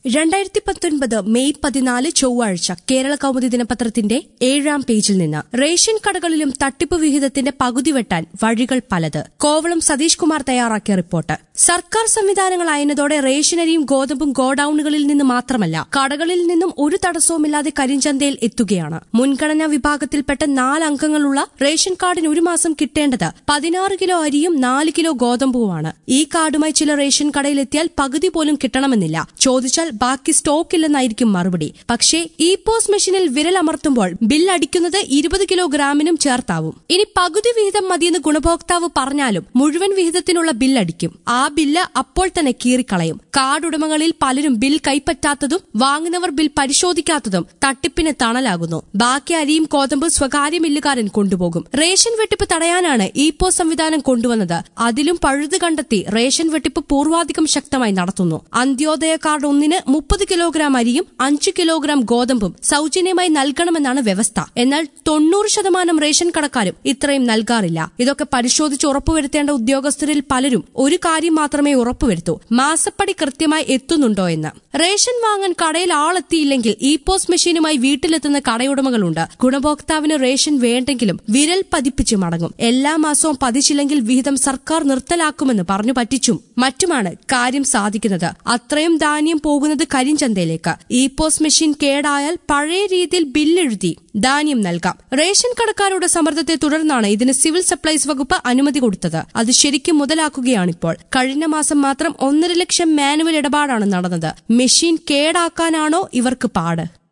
രണ്ടായിരത്തി പത്തൊൻപത് മെയ് പതിനാല് ചൊവ്വാഴ്ച കേരള കൗമുദി ദിനപത്രത്തിന്റെ ഏഴാം പേജിൽ നിന്ന് റേഷൻ കടകളിലും തട്ടിപ്പ് വിഹിതത്തിന്റെ പകുതി വെട്ടാൻ വഴികൾ പലത് കോവളം സതീഷ് കുമാർ തയ്യാറാക്കിയ റിപ്പോർട്ട് സർക്കാർ സംവിധാനങ്ങളായതോടെ റേഷനരിയും ഗോതമ്പും ഗോഡൌണുകളിൽ നിന്ന് മാത്രമല്ല കടകളിൽ നിന്നും ഒരു തടസ്സവുമില്ലാതെ കരിഞ്ചന്തയിൽ എത്തുകയാണ് മുൻഗണനാ വിഭാഗത്തിൽപ്പെട്ട നാല് അംഗങ്ങളുള്ള റേഷൻ കാർഡിന് ഒരു മാസം കിട്ടേണ്ടത് പതിനാറ് കിലോ അരിയും നാല് കിലോ ഗോതമ്പുമാണ് ഈ കാർഡുമായി ചില റേഷൻ കടയിലെത്തിയാൽ പകുതി പോലും കിട്ടണമെന്നില്ല ചോദിച്ചാൽ ബാക്കി സ്റ്റോക്ക് ഇല്ലെന്നായിരിക്കും മറുപടി പക്ഷേ ഇ പോസ് മെഷീനിൽ വിരലമർത്തുമ്പോൾ ബിൽ അടിക്കുന്നത് ഇരുപത് കിലോഗ്രാമിനും ചേർത്താവും ഇനി പകുതി വിഹിതം മതിയെന്ന് ഗുണഭോക്താവ് പറഞ്ഞാലും മുഴുവൻ വിഹിതത്തിനുള്ള ബിൽ അടിക്കും ആ ബില്ല് അപ്പോൾ തന്നെ കീറിക്കളയും കാർഡ് ഉടമകളിൽ പലരും ബിൽ കൈപ്പറ്റാത്തതും വാങ്ങുന്നവർ ബിൽ പരിശോധിക്കാത്തതും തട്ടിപ്പിന് തണലാകുന്നു ബാക്കി അരിയും കോതമ്പ് സ്വകാര്യ മില്ലുകാരൻ കൊണ്ടുപോകും റേഷൻ വെട്ടിപ്പ് തടയാനാണ് ഇ പോസ് സംവിധാനം കൊണ്ടുവന്നത് അതിലും പഴുത് കണ്ടെത്തി റേഷൻ വെട്ടിപ്പ് പൂർവാധികം ശക്തമായി നടത്തുന്നു അന്ത്യോദയ കാർഡ് ഒന്നിന് മുപ്പത് കിലോഗ്രാം അരിയും അഞ്ച് കിലോഗ്രാം ഗോതമ്പും സൌജന്യമായി നൽകണമെന്നാണ് വ്യവസ്ഥ എന്നാൽ തൊണ്ണൂറ് ശതമാനം റേഷൻ കടക്കാരും ഇത്രയും നൽകാറില്ല ഇതൊക്കെ പരിശോധിച്ച് ഉറപ്പുവരുത്തേണ്ട ഉദ്യോഗസ്ഥരിൽ പലരും ഒരു കാര്യം മാത്രമേ ഉറപ്പുവരുത്തൂ മാസപ്പടി കൃത്യമായി എത്തുന്നുണ്ടോ എന്ന് റേഷൻ വാങ്ങാൻ കടയിൽ ആളെത്തിയില്ലെങ്കിൽ ഇ പോസ് മെഷീനുമായി വീട്ടിലെത്തുന്ന കടയുടമകളുണ്ട് ഗുണഭോക്താവിന് റേഷൻ വേണ്ടെങ്കിലും വിരൽ പതിപ്പിച്ച് മടങ്ങും എല്ലാ മാസവും പതിച്ചില്ലെങ്കിൽ വിഹിതം സർക്കാർ നിർത്തലാക്കുമെന്ന് പറഞ്ഞു പറ്റിച്ചും മറ്റുമാണ് കാര്യം സാധിക്കുന്നത് അത്രയും ധാന്യം പോകുന്നത് കരിഞ്ചന്തയിലേക്ക് ഇ പോസ് മെഷീൻ കേടായാൽ പഴയ രീതിയിൽ ബില്ലെഴുതി ധാന്യം നൽകാം റേഷൻ കടക്കാരുടെ സമ്മർദ്ദത്തെ തുടർന്നാണ് ഇതിന് സിവിൽ സപ്ലൈസ് വകുപ്പ് അനുമതി കൊടുത്തത് അത് ശരിക്കും മുതലാക്കുകയാണിപ്പോൾ കഴിഞ്ഞ മാസം മാത്രം ഒന്നര ലക്ഷം മാനുവൽ ഇടപാടാണ് നടന്നത് മെഷീൻ കേടാക്കാനാണോ ഇവർക്ക് പാട്